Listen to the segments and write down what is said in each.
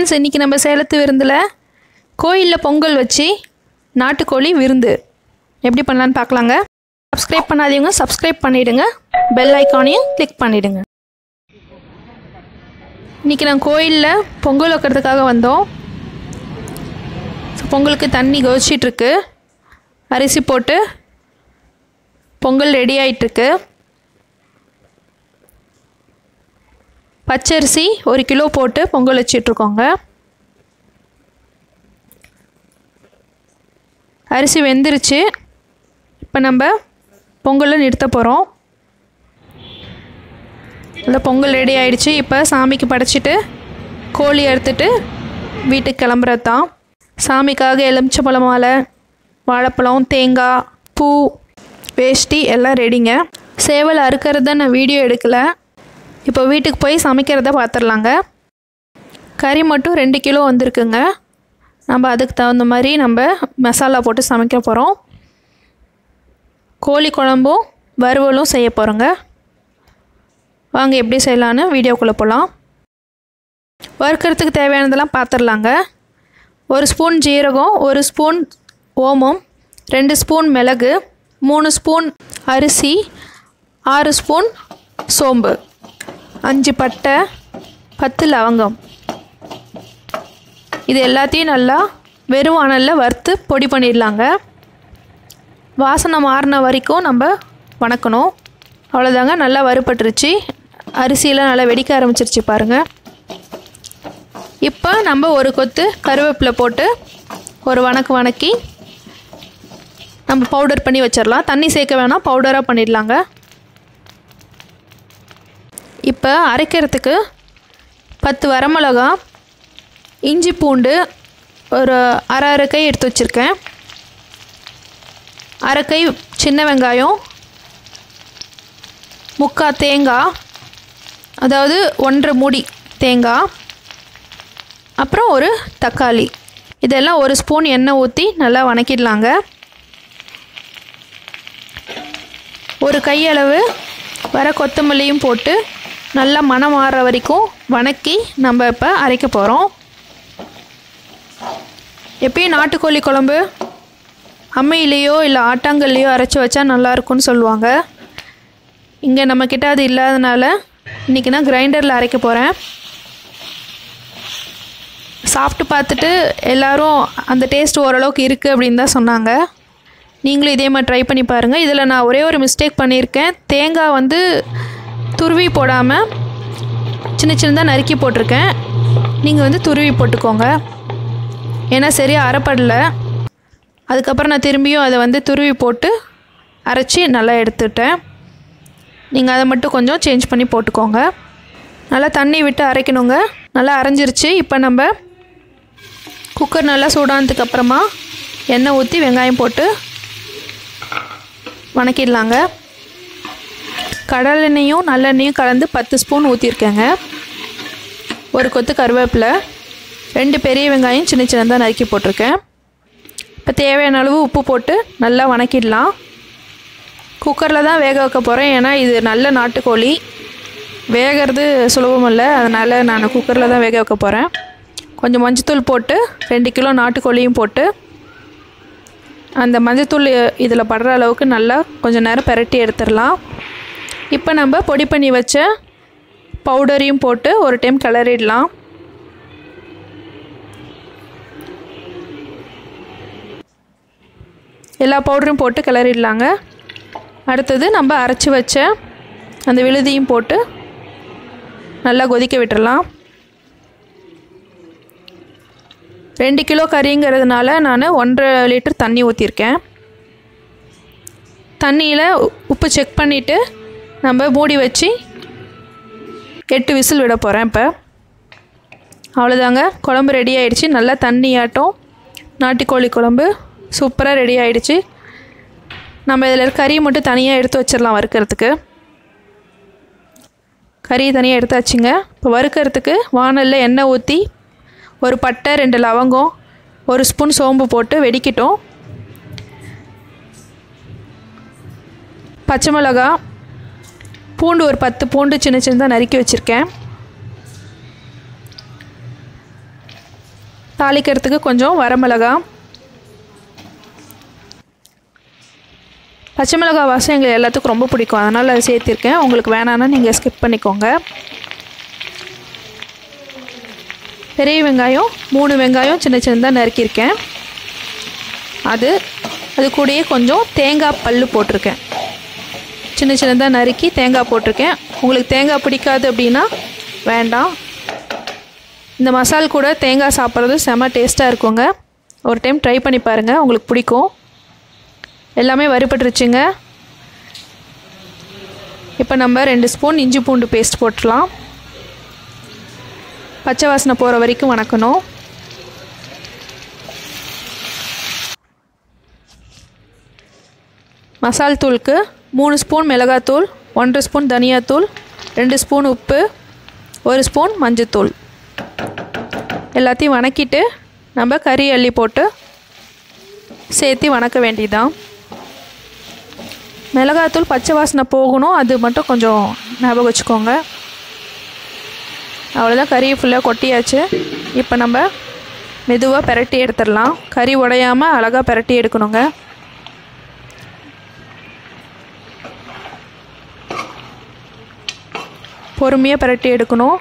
friends இன்றைக்கி நம்ம சேலத்து விருந்தில் கோயிலில் பொங்கல் வச்சு நாட்டுக்கோழி விருந்து எப்படி பண்ணலான்னு பார்க்கலாங்க சப்ஸ்கிரைப் பண்ணாதீங்க சப்ஸ்கிரைப் பண்ணிவிடுங்க பெல் ஐக்கானையும் கிளிக் பண்ணிவிடுங்க இன்றைக்கி நான் கோயிலில் பொங்கல் வைக்கிறதுக்காக வந்தோம் ஸோ பொங்கலுக்கு தண்ணி கொதிச்சிட்ருக்கு அரிசி போட்டு பொங்கல் ரெடி ஆயிட்டிருக்கு பச்சரிசி ஒரு கிலோ போட்டு பொங்கல் வச்சிட்ருக்கோங்க அரிசி வெந்துருச்சு இப்போ நம்ம பொங்கலை நிறுத்த போகிறோம் இல்லை பொங்கல் ரெடி ஆயிடுச்சு இப்போ சாமிக்கு படைச்சிட்டு கோழி அறுத்துட்டு வீட்டுக்கு கிளம்புறது தான் சாமிக்காக எலுமிச்சம்பழம் மாலை வாழைப்பழம் தேங்காய் பூ வேஷ்டி எல்லாம் ரெடிங்க சேவல் அறுக்கிறத நான் வீடியோ எடுக்கலை இப்போ வீட்டுக்கு போய் சமைக்கிறத பார்த்துடலாங்க கறி மட்டும் ரெண்டு கிலோ வந்திருக்குங்க நம்ம அதுக்கு தகுந்த மாதிரி நம்ம மசாலா போட்டு சமைக்க போகிறோம் கோழி குழம்பும் வறுவலும் செய்ய போகிறோங்க வாங்க எப்படி செய்யலான்னு வீடியோக்குள்ளே போகலாம் வறுக்கிறதுக்கு தேவையானதெல்லாம் பார்த்துடலாங்க ஒரு ஸ்பூன் ஜீரகம் ஒரு ஸ்பூன் ஓமம் ரெண்டு ஸ்பூன் மிளகு மூணு ஸ்பூன் அரிசி ஆறு ஸ்பூன் சோம்பு அஞ்சு பட்டை பத்து லவங்கம் இது எல்லாத்தையும் நல்லா வெறும் அனலில் வறுத்து பொடி பண்ணிடலாங்க வாசனை மாறின வரைக்கும் நம்ம வணக்கணும் அவ்வளோதாங்க நல்லா வறுபட்டுருச்சு அரிசியெல்லாம் நல்லா வெடிக்க ஆரம்பிச்சிருச்சு பாருங்கள் இப்போ நம்ம ஒரு கொத்து கருவேப்பிலை போட்டு ஒரு வணக்கு வணக்கி நம்ம பவுடர் பண்ணி வச்சிடலாம் தண்ணி சேர்க்க வேணாம் பவுடராக பண்ணிடலாங்க இப்போ அரைக்கிறதுக்கு பத்து வரமிளகா இஞ்சி பூண்டு ஒரு அரை அரை கை எடுத்து வச்சுருக்கேன் அரை கை சின்ன வெங்காயம் முக்கா தேங்காய் அதாவது ஒன்றரை மூடி தேங்காய் அப்புறம் ஒரு தக்காளி இதெல்லாம் ஒரு ஸ்பூன் எண்ணெய் ஊற்றி நல்லா வணக்கிடலாங்க ஒரு கையளவு வர கொத்தமல்லியும் போட்டு நல்லா மனம் மாறுற வரைக்கும் வணக்கி நம்ம இப்போ அரைக்க போகிறோம் எப்பயும் நாட்டுக்கோழி குழம்பு அம்மையிலேயோ இல்லை ஆட்டாங்கல்லையோ அரைச்சி வச்சா நல்லாயிருக்கும்னு சொல்லுவாங்க இங்கே நம்மக்கிட்ட அது இல்லாதனால இன்றைக்கி நான் கிரைண்டரில் அரைக்க போகிறேன் சாப்பிட்டு பார்த்துட்டு எல்லோரும் அந்த டேஸ்ட் ஓரளவுக்கு இருக்குது அப்படின்னு தான் சொன்னாங்க நீங்களும் இதே மாதிரி ட்ரை பண்ணி பாருங்கள் இதில் நான் ஒரே ஒரு மிஸ்டேக் பண்ணியிருக்கேன் தேங்காய் வந்து துருவி போடாமல் சின்ன சின்னதாக நறுக்கி போட்டிருக்கேன் நீங்கள் வந்து துருவி போட்டுக்கோங்க ஏன்னா சரியாக அரைப்படலை அதுக்கப்புறம் நான் திரும்பியும் அதை வந்து துருவி போட்டு அரைச்சி நல்லா எடுத்துட்டேன் நீங்கள் அதை மட்டும் கொஞ்சம் சேஞ்ச் பண்ணி போட்டுக்கோங்க நல்லா தண்ணி விட்டு அரைக்கணுங்க நல்லா அரைஞ்சிருச்சு இப்போ நம்ம குக்கர் நல்லா சூடானதுக்கு அப்புறமா எண்ணெய் ஊற்றி வெங்காயம் போட்டு வணக்கிடலாங்க கடலெண்ணெயும் நல்லெண்ணெயும் கலந்து பத்து ஸ்பூன் ஊற்றிருக்கேங்க ஒரு கொத்து கருவேப்பிலை ரெண்டு பெரிய வெங்காயம் சின்ன சின்னதாக நறுக்கி போட்டிருக்கேன் இப்போ தேவையான அளவு உப்பு போட்டு நல்லா வணக்கிடலாம் குக்கரில் தான் வேக வைக்க போகிறேன் ஏன்னா இது நல்ல நாட்டுக்கோழி வேகிறது சுலபம் இல்லை அதனால் நான் குக்கரில் தான் வேக வைக்க போகிறேன் கொஞ்சம் மஞ்சத்தூள் போட்டு ரெண்டு கிலோ நாட்டுக்கோழியும் போட்டு அந்த மஞ்சத்தூள் இதில் படுற அளவுக்கு நல்லா கொஞ்சம் நேரம் பெரட்டி எடுத்துடலாம் இப்போ நம்ம பொடி பண்ணி வச்ச பவுடரையும் போட்டு ஒரு டைம் கிளறிடலாம் எல்லா பவுடரும் போட்டு கிளறிடலாங்க அடுத்தது நம்ம அரைச்சி வச்ச அந்த விழுதியும் போட்டு நல்லா கொதிக்க விட்டுறலாம் ரெண்டு கிலோ கறிங்கிறதுனால நான் ஒன்றரை லிட்டர் தண்ணி ஊற்றிருக்கேன் தண்ணியில் உப்பு செக் பண்ணிவிட்டு நம்ம மூடி வச்சு எட்டு விசில் விட போகிறேன் இப்போ அவ்வளோதாங்க குழம்பு ரெடி ஆகிடுச்சு நல்லா தண்ணியாட்டம் நாட்டுக்கோழி குழம்பு சூப்பராக ரெடி ஆகிடுச்சு நம்ம இதில் கறி மட்டும் தனியாக எடுத்து வச்சிடலாம் வறுக்கிறதுக்கு கறி தனியாக எடுத்தாச்சுங்க இப்போ வறுக்கிறதுக்கு வானலில் எண்ணெய் ஊற்றி ஒரு பட்டை ரெண்டு லவங்கம் ஒரு ஸ்பூன் சோம்பு போட்டு வெடிக்கட்டும் பச்சை மிளகா பூண்டு ஒரு பத்து பூண்டு சின்ன சின்னதாக நறுக்கி வச்சுருக்கேன் தாளிக்கிறதுக்கு கொஞ்சம் வரமிளகா பச்சை மிளகா வாசம் எங்கள் எல்லாத்துக்கும் ரொம்ப பிடிக்கும் அதனால் அதை சேர்த்திருக்கேன் உங்களுக்கு வேணான்னா நீங்கள் ஸ்கிப் பண்ணிக்கோங்க பெரிய வெங்காயம் மூணு வெங்காயம் சின்ன சின்னதாக நறுக்கியிருக்கேன் அது அது கூடயே கொஞ்சம் தேங்காய் பல் போட்டிருக்கேன் சின்ன சின்னதாக நறுக்கி தேங்காய் போட்டிருக்கேன் உங்களுக்கு தேங்காய் பிடிக்காது அப்படின்னா வேண்டாம் இந்த மசால் கூட தேங்காய் சாப்பிட்றது செம்ம டேஸ்ட்டாக இருக்குங்க ஒரு டைம் ட்ரை பண்ணி பாருங்கள் உங்களுக்கு பிடிக்கும் எல்லாமே வறுபட்டுருச்சுங்க இப்போ நம்ம ரெண்டு ஸ்பூன் இஞ்சி பூண்டு பேஸ்ட் போட்டுடலாம் பச்சை வாசனை போகிற வரைக்கும் வணக்கணும் மசால் தூளுக்கு மூணு ஸ்பூன் மிளகாத்தூள் ஒன்றரை ஸ்பூன் தனியாத்தூள் ரெண்டு ஸ்பூன் உப்பு ஒரு ஸ்பூன் மஞ்சத்தூள் எல்லாத்தையும் வணக்கிட்டு நம்ம கறி அள்ளி போட்டு சேர்த்து வணக்க வேண்டியதுதான் மிளகாத்தூள் பச்சை வாசனை போகணும் அது மட்டும் கொஞ்சம் ஞாபகம் வச்சுக்கோங்க அவ்வளோதான் கறியை ஃபுல்லாக கொட்டியாச்சு இப்போ நம்ம மெதுவாக பெரட்டி எடுத்துடலாம் கறி உடையாமல் அழகாக பெரட்டி எடுக்கணுங்க பொறுமையாக பெரட்டி எடுக்கணும்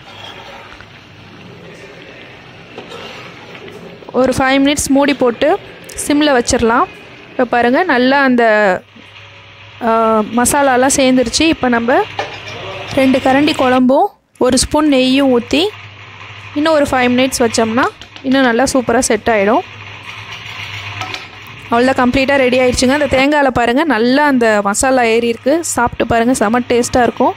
ஒரு ஃபைவ் மினிட்ஸ் மூடி போட்டு சிம்மில் வச்சிடலாம் இப்போ பாருங்கள் நல்லா அந்த ஆ, மசாலாலாம் சேர்ந்துருச்சு இப்போ நம்ம ரெண்டு கரண்டி குழம்பும் ஒரு ஸ்பூன் நெய்யும் ஊற்றி இன்னும் ஒரு ஃபைவ் மினிட்ஸ் வச்சோம்னா இன்னும் நல்லா சூப்பராக செட் ஆகிடும் அவ்வளோதான் கம்ப்ளீட்டாக ரெடி ஆயிடுச்சுங்க அந்த தேங்காயில் பாருங்கள் நல்லா அந்த மசாலா ஏறி இருக்கு சாப்பிட்டு பாருங்கள் செம டேஸ்ட்டாக இருக்கும்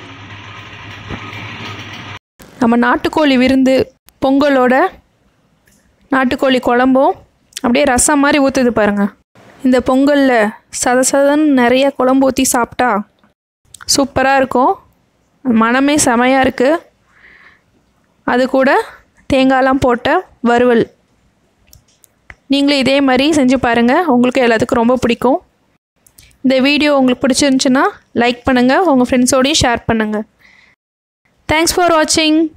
நம்ம நாட்டுக்கோழி விருந்து பொங்கலோட நாட்டுக்கோழி குழம்பும் அப்படியே ரசம் மாதிரி ஊற்றுது பாருங்கள் இந்த பொங்கலில் சத சதன்னு நிறைய குழம்பு ஊற்றி சாப்பிட்டா சூப்பராக இருக்கும் மனமே செமையாக இருக்குது அது கூட தேங்காய்லாம் போட்ட வறுவல் நீங்களும் இதே மாதிரி செஞ்சு பாருங்கள் உங்களுக்கு எல்லாத்துக்கும் ரொம்ப பிடிக்கும் இந்த வீடியோ உங்களுக்கு பிடிச்சிருந்துச்சுன்னா லைக் பண்ணுங்கள் உங்கள் ஃப்ரெண்ட்ஸோடையும் ஷேர் பண்ணுங்கள் தேங்க்ஸ் ஃபார் வாட்சிங்